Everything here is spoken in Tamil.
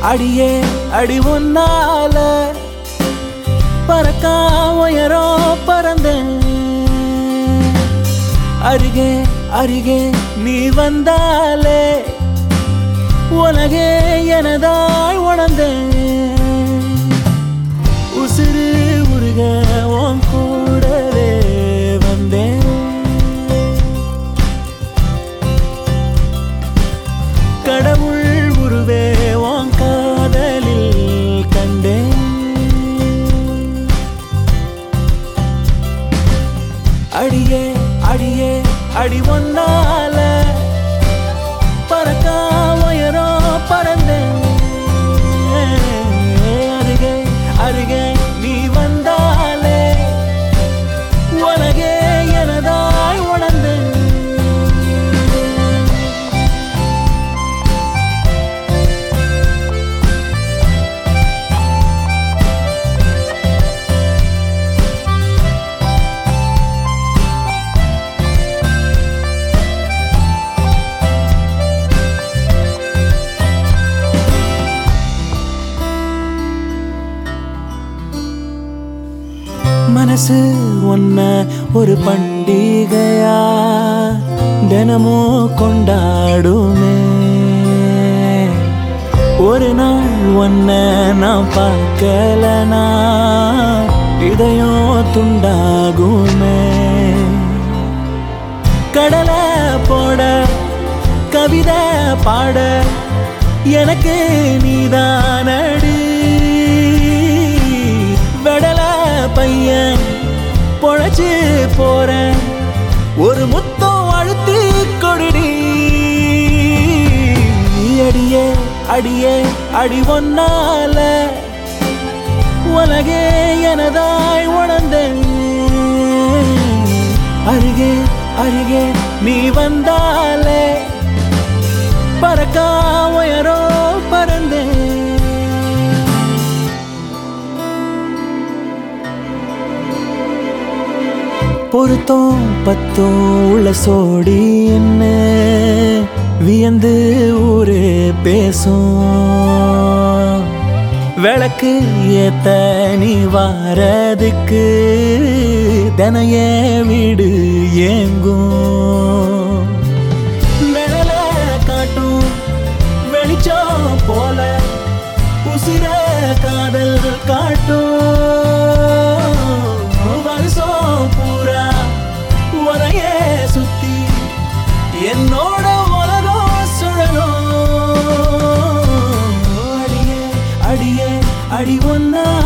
அடியே அடி ஒன்னால பறக்கா உயரோ பறந்தேன் அருகே அருகே நீ வந்தாலே உலகே எனதாய் உணர்ந்தேன் உசுறு உருக உன் கூடவே வந்தேன் கடவுள் உருவே உன் காதலில் கண்டேன் அடியே அடியே அடி ஒன்னால பறக்கா உயரோ பறந்தேன் அருகே அருகே நீ வந்தாலே உலகே எனதாய் உணர்ந்தேன் மனசு ஒன்ன ஒரு பண்டிகையா தினமும் கொண்டாடுமே ஒரு நாள் ஒன்ன நான் பார்க்கலனா இதயம் துண்டாகுமே கடலை போட கவிதை பாட எனக்கு நீதானடி வெடல பையன் பொழைச்சு போறேன் ஒரு முத்தம் அழுத்தி கொடுடி அடியே அடியே அடி ஒன்னால உலகே எனதாய் உணர்ந்தேன் அருகே அருகே நீ வந்தாலே பறக்கா உயரோ பறந்தேன் பொருத்தம் பத்தும் உள்ள சோடி என்ன வியந்து ஊரு பேசும் விளக்கு ஏத்த நீ வாரதுக்கு தினைய வீடு ஏங்கும் நிழல காட்டும் வெளிச்சம் போல உசிர காதல் காட்டும் வருஷம் பூரா உரைய சுத்தி என்னோட உலகம் சுழலும் அடியே அடியே அடி ஒன்னா